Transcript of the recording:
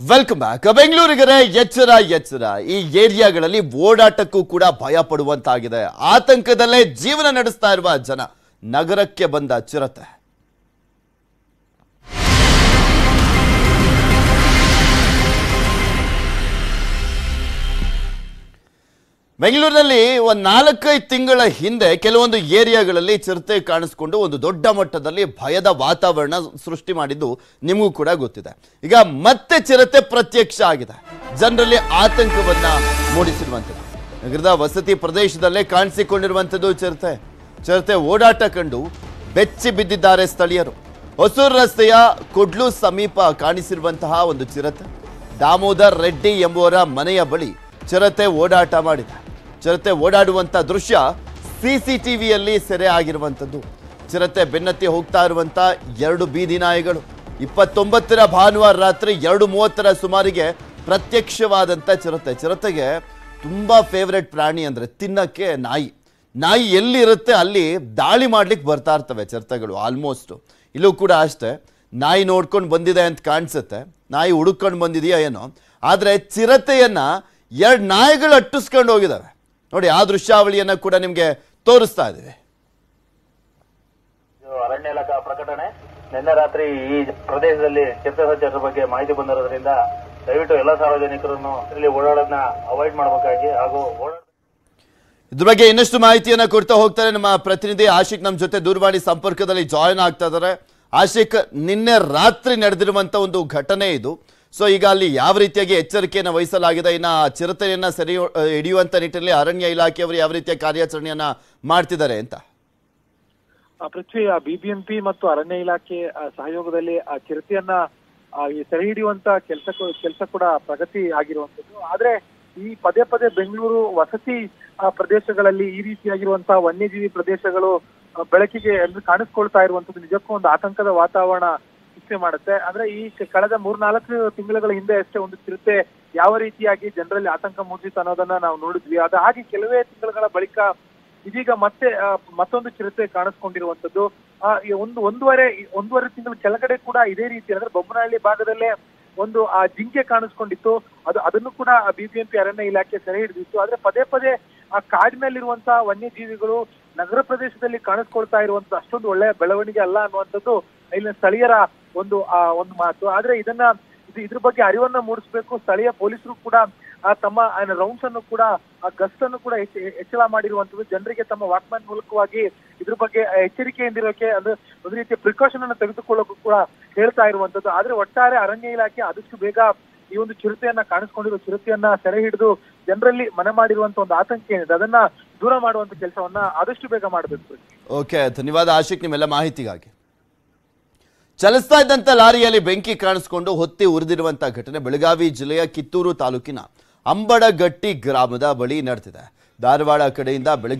welcome back ಬೆಂಗಳೂರಿಗರೇ ಎಚ್ಚರ ಎಚ್ಚರ ಈ ಏರಿಯಾಗಳಲ್ಲಿ ಓಡಾಟಕ್ಕೂ ಕೂಡ ಭಯ ಪಡುವಂತಾಗಿದೆ ಆತಂಕದಲ್ಲೇ ಜೀವನ ನಡೆಸ್ತಾ ಇರುವ ಜನ ನಗರಕ್ಕೆ ಬಂದ ಚಿರತೆ ಬೆಂಗಳೂರಿನಲ್ಲಿ ಒಂದು ನಾಲ್ಕೈದು ತಿಂಗಳ ಹಿಂದೆ ಕೆಲವೊಂದು ಏರಿಯಾಗಳಲ್ಲಿ ಚಿರತೆ ಕಾಣಿಸ್ಕೊಂಡು ಒಂದು ದೊಡ್ಡ ಮಟ್ಟದಲ್ಲಿ ಭಯದ ವಾತಾವರಣ ಸೃಷ್ಟಿ ಮಾಡಿದ್ದು ನಿಮಗೂ ಕೂಡ ಗೊತ್ತಿದೆ ಈಗ ಮತ್ತೆ ಚಿರತೆ ಪ್ರತ್ಯಕ್ಷ ಆಗಿದೆ ಜನರಲ್ಲಿ ಆತಂಕವನ್ನ ಮೂಡಿಸಿರುವಂಥದ್ದು ನಗರದ ವಸತಿ ಪ್ರದೇಶದಲ್ಲೇ ಕಾಣಿಸಿಕೊಂಡಿರುವಂಥದ್ದು ಚಿರತೆ ಚಿರತೆ ಓಡಾಟ ಕಂಡು ಬೆಚ್ಚಿ ಬಿದ್ದಿದ್ದಾರೆ ಸ್ಥಳೀಯರು ಹೊಸೂರು ರಸ್ತೆಯ ಕೊಡ್ಲು ಸಮೀಪ ಕಾಣಿಸಿರುವಂತಹ ಒಂದು ಚಿರತೆ ದಾಮೋದರ್ ರೆಡ್ಡಿ ಎಂಬುವರ ಮನೆಯ ಬಳಿ ಚಿರತೆ ಓಡಾಟ ಮಾಡಿದೆ ಚಿರತೆ ಓಡಾಡುವಂಥ ದೃಶ್ಯ ಸಿ ಸಿ ಟಿವಿಯಲ್ಲಿ ಸೆರೆ ಆಗಿರುವಂಥದ್ದು ಚಿರತೆ ಬೆನ್ನತ್ತಿ ಹೋಗ್ತಾ ಇರುವಂಥ ಎರಡು ಬೀದಿ ನಾಯಿಗಳು ಇಪ್ಪತ್ತೊಂಬತ್ತರ ಭಾನುವಾರ ರಾತ್ರಿ ಎರಡು ಮೂವತ್ತರ ಸುಮಾರಿಗೆ ಪ್ರತ್ಯಕ್ಷವಾದಂಥ ಚಿರತೆ ಚಿರತೆಗೆ ತುಂಬ ಫೇವ್ರೆಟ್ ಪ್ರಾಣಿ ಅಂದರೆ ತಿನ್ನಕ್ಕೆ ನಾಯಿ ನಾಯಿ ಎಲ್ಲಿರುತ್ತೆ ಅಲ್ಲಿ ದಾಳಿ ಮಾಡ್ಲಿಕ್ಕೆ ಬರ್ತಾ ಇರ್ತವೆ ಚಿರತೆಗಳು ಆಲ್ಮೋಸ್ಟ್ ಇಲ್ಲೂ ಕೂಡ ಅಷ್ಟೇ ನಾಯಿ ನೋಡ್ಕೊಂಡು ಬಂದಿದೆ ಅಂತ ಕಾಣಿಸುತ್ತೆ ನಾಯಿ ಹುಡುಕೊಂಡು ಬಂದಿದೆಯಾ ಏನೋ ಆದರೆ ಚಿರತೆಯನ್ನ ಎರಡು ನಾಯಿಗಳು ಅಟ್ಟಿಸ್ಕೊಂಡು ಹೋಗಿದ್ದಾವೆ ನೋಡಿ ಆ ದೃಶ್ಯಾವಳಿಯನ್ನ ಕೂಡ ನಿಮಗೆ ತೋರಿಸ್ತಾ ಇದ್ದೀವಿ ಇದು ಅರಣ್ಯ ಇಲಾಖಾ ಪ್ರಕಟಣೆ ನಿನ್ನೆ ರಾತ್ರಿ ಈ ಪ್ರದೇಶದಲ್ಲಿ ಚಿರತೆ ಸಂಚಾರದ ಬಗ್ಗೆ ಮಾಹಿತಿ ಬಂದಿರೋದ್ರಿಂದ ದಯವಿಟ್ಟು ಎಲ್ಲ ಸಾರ್ವಜನಿಕರನ್ನು ಇಲ್ಲಿ ಓಡಾಡೋದನ್ನ ಅವಾಯ್ಡ್ ಮಾಡಬೇಕಾಗಿ ಹಾಗೂ ಓಡಾಡ ಇದ್ರ ಬಗ್ಗೆ ಇನ್ನಷ್ಟು ಮಾಹಿತಿಯನ್ನ ಕೊಡ್ತಾ ಹೋಗ್ತಾರೆ ನಮ್ಮ ಪ್ರತಿನಿಧಿ ಆಶಿಕ್ ನಮ್ಮ ಜೊತೆ ದೂರವಾಣಿ ಸಂಪರ್ಕದಲ್ಲಿ ಜಾಯಿನ್ ಆಗ್ತಾ ಇದ್ದಾರೆ ಆಶಿಕ್ ನಿನ್ನೆ ರಾತ್ರಿ ನಡೆದಿರುವಂತ ಒಂದು ಘಟನೆ ಇದು ಸೊ ಈಗ ಅಲ್ಲಿ ಯಾವ ರೀತಿಯಾಗಿ ಎಚ್ಚರಿಕೆಯನ್ನು ವಹಿಸಲಾಗಿದೆ ಇನ್ನ ಆ ಚಿರತೆಯನ್ನ ಸರಿ ಅಹ್, ಹಿಡಿಯುವಂತ ನಿಟ್ಟಿನಲ್ಲಿ ಅರಣ್ಯ ಇಲಾಖೆಯವರು ಯಾವ ರೀತಿಯ ಕಾರ್ಯಾಚರಣೆಯನ್ನ ಮಾಡ್ತಿದ್ದಾರೆ ಅಂತ ಆ ಪೃಥ್ವಿ ಆ ಬಿಬಿಎಂಪಿ ಮತ್ತು ಅರಣ್ಯ ಇಲಾಖೆ ಆ, ಸಹಯೋಗದಲ್ಲಿ ಆ ಚಿರತೆಯನ್ನ ಆ, ಈ ಸೆರೆ ಹಿಡಿಯುವಂತ ಕೆಲಸ ಕೆಲಸ ಕೂಡ ಪ್ರಗತಿ ಆಗಿರುವಂತದ್ದು ಆದ್ರೆ ಈ ಪದೇ ಪದೇ ಬೆಂಗಳೂರು ವಸತಿ ಆ, ಪ್ರದೇಶಗಳಲ್ಲಿ ಈ ರೀತಿಯಾಗಿರುವಂತಹ ವನ್ಯಜೀವಿ ಪ್ರದೇಶಗಳು ಆ, ಬೆಳಕಿಗೆ ಎಂದು ಕಾಣಿಸ್ಕೊಳ್ತಾ ಇರುವಂತದ್ದು ನಿಜಕ್ಕೂ ಒಂದು ಆತಂಕದ ವಾತಾವರಣ ಸೃಷ್ಟಿ ಮಾಡುತ್ತೆ ಅಂದ್ರೆ ಈ ಕ- ಕಳೆದ ಮೂರ್ನಾಲ್ಕು ತಿಂಗಳುಗಳ ಹಿಂದೆ ಅಷ್ಟೇ ಒಂದು ಚಿರತೆ ಯಾವ ರೀತಿಯಾಗಿ ಜನರಲ್ಲಿ ಆತಂಕ ಮೂಡಿಸಿತು ಅನ್ನೋದನ್ನ ನಾವು ನೋಡಿದ್ವಿ ಅದು ಹಾಗೆ ಕೆಲವೇ ತಿಂಗಳುಗಳ ಬಳಿಕ ಇದೀಗ ಮತ್ತೆ ಆ, ಮತ್ತೊಂದು ಚಿರತೆ ಕಾಣಿಸ್ಕೊಂಡಿರುವಂತದ್ದು ಆ, ಈ ಒಂದು ಒಂದೂವರೆ ಒಂದೂವರೆ ತಿಂಗಳ ಕೆಳಗಡೆ ಕೂಡ ಇದೇ ರೀತಿ ಅಂದ್ರೆ ಬೊಮ್ಮನಹಳ್ಳಿ ಭಾಗದಲ್ಲೇ ಒಂದು ಆ ಜಿಂಕೆ ಕಾಣಿಸ್ಕೊಂಡಿತ್ತು ಅದು ಅದನ್ನು ಕೂಡ ಬಿಬಿಎಂಪಿ ಅರಣ್ಯ ಇಲಾಖೆ ಸೆರೆ ಹಿಡಿದಿತ್ತು ಆದ್ರೆ ಪದೇ ಪದೇ ಆ ಕಾಡಿನಲ್ಲಿರುವಂತಹ ವನ್ಯಜೀವಿಗಳು ನಗರ ಪ್ರದೇಶದಲ್ಲಿ ಕಾಣಿಸ್ಕೊಳ್ತಾ ಇರುವಂತ ಅಷ್ಟೊಂದು ಒಳ್ಳೆಯ ಬೆಳವಣಿಗೆ ಅಲ್ಲ ಅನ್ನುವಂಥದ್ದು ಇಲ್ಲಿನ ಸ್ಥಳೀಯರ ಒಂದು ಆ ಒಂದು ಮಾತು ಆದ್ರೆ ಇದನ್ನ ಇದು ಇದ್ರ ಬಗ್ಗೆ ಅರಿವನ್ನ ಮೂಡಿಸಬೇಕು ಸ್ಥಳೀಯ ಪೊಲೀಸರು ಕೂಡ ಆ ತಮ್ಮ ರೌಂಡ್ಸ್ ಅನ್ನು ಕೂಡ ಆ ಗಸ್ತನ್ನು ಕೂಡ ಹೆಚ್ಚ- ಹೆಚ್ಚಳ ಮಾಡಿರುವಂತದ್ದು ಜನರಿಗೆ ತಮ್ಮ ವಾಕ್ಮನ್ ಮೂಲಕವಾಗಿ ಇದ್ರ ಬಗ್ಗೆ ಎಚ್ಚರಿಕೆಯಿಂದಿರೋಕೆ ಅಂದ್ರೆ ಒಂದು ರೀತಿಯ ಪ್ರಿಕಾಷನ್ ಅನ್ನು ತೆಗೆದುಕೊಳ್ಳೋಕೆ ಕೂಡ ಹೇಳ್ತಾ ಇರುವಂತದ್ದು ಆದ್ರೆ ಒಟ್ಟಾರೆ ಅರಣ್ಯ ಇಲಾಖೆ ಆದಷ್ಟು ಬೇಗ ಈ ಒಂದು ಚಿರತೆಯನ್ನ ಕಾಣಿಸ್ಕೊಂಡಿರೋ ಚಿರತೆಯನ್ನ ಸೆರೆ ಹಿಡಿದು ಜನರಲ್ಲಿ ಮನೆ ಮಾಡಿರುವಂತ ಒಂದು ಆತಂಕ ಏನಿದೆ ಅದನ್ನ ದೂರ ಮಾಡುವಂತ ಕೆಲಸವನ್ನ ಆದಷ್ಟು ಬೇಗ ಮಾಡಬೇಕು ಓಕೆ ಧನ್ಯವಾದ ಆಶಿಕ್ ನಿಮ್ಮೆಲ್ಲ ಮಾಹಿತಿಗಾಗಿ ಚಲಿಸ್ತಾ ಇದ್ದಂತ ಲಾರಿಯಲ್ಲಿ ಬೆಂಕಿ ಕಾಣಿಸ್ಕೊಂಡು ಹೊತ್ತಿ ಉರಿದಿರುವಂತಹ ಘಟನೆ ಬೆಳಗಾವಿ ಜಿಲ್ಲೆಯ ಕಿತ್ತೂರು ತಾಲೂಕಿನ ಅಂಬಡಗಟ್ಟಿ ಗ್ರಾಮದ ಬಳಿ ನಡೆದಿದೆ ಧಾರವಾಡ ಕಡೆಯಿಂದ ಬೆಳಗ್ಗೆ